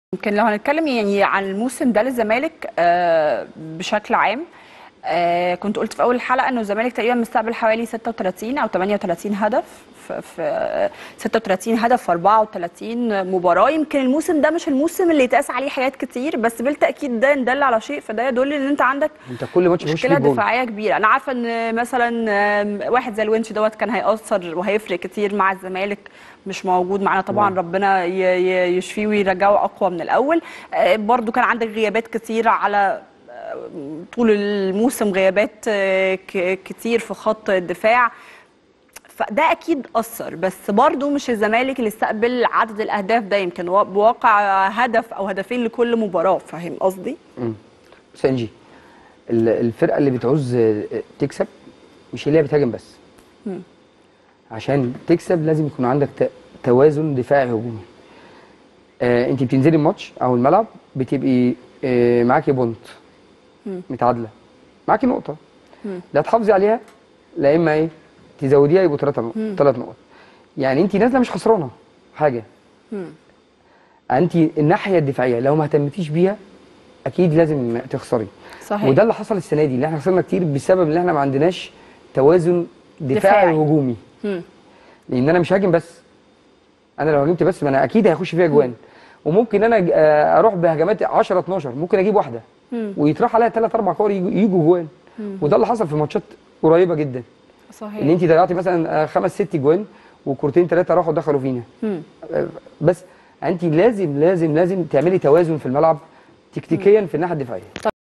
يمكن لو هنتكلم يعني عن الموسم ده للزمالك آه، بشكل عام آه، كنت قلت في اول الحلقه انه الزمالك تقريبا مستقبل حوالي 36 او 38 هدف في, في آه، 36 هدف في 34 مباراه يمكن الموسم ده مش الموسم اللي يتقاس عليه حاجات كتير بس بالتاكيد ده يدل على شيء فده يدل ان انت عندك انت كل ماتش بيخش مشكله فيه جون دفاعيه كبيره انا عارفه ان مثلا آم، واحد زي الونش دوت كان هيأثر وهيفرق كتير مع الزمالك مش موجود معانا طبعا نعم. ربنا ي- ي- يشفيه ويرجعه اقوى من الاول آه، برضو كان عندك غيابات كتيره على آه، طول الموسم غيابات آه، ك- كتير في خط الدفاع فده اكيد اثر بس برضو مش الزمالك اللي استقبل عدد الاهداف ده يمكن و- بواقع هدف او هدفين لكل مباراه فاهم قصدي بص يا انجي ال- الفرقه اللي بتعوز آه، تكسب مش اللي هي بتهاجم بس عشان تكسب لازم يكون عندك ت- توازن دفاعي هجومي آه انت بتنزلي الماتش او الملعب بتبقي آه معاكي بونت متعادله معاكي نقطه لا تحافظي عليها لا اما ايه تزوديها يبقوا ثلاثة نقط ثلاث نقط يعني انت نازله مش خسرانه حاجه انت الناحيه الدفاعيه لو ما اهتمتيش بيها اكيد لازم تخسري صحيح. وده اللي حصل السنه دي اللي احنا خسرنا كتير بسبب ان احنا ما عندناش توازن دفاعي, دفاعي. وهجومي مم. لان انا مش هاجم بس انا لو هاجمت بس ما انا اكيد هيخش فيها جوان وممكن انا أج- آه، اروح بهجمات 10 12 ممكن اجيب واحده ويطرح عليها ثلاث اربع كور يجوا يجوا جوان وده اللي حصل في ماتشات قريبه جدا صحيح ان انت ضيعتي مثلا آه، خمس ست جوان وكورتين ثلاثه راحوا دخلوا فينا مم. آه، بس انت لازم لازم لازم تعملي توازن في الملعب تكتيكيا في الناحيه الدفاعيه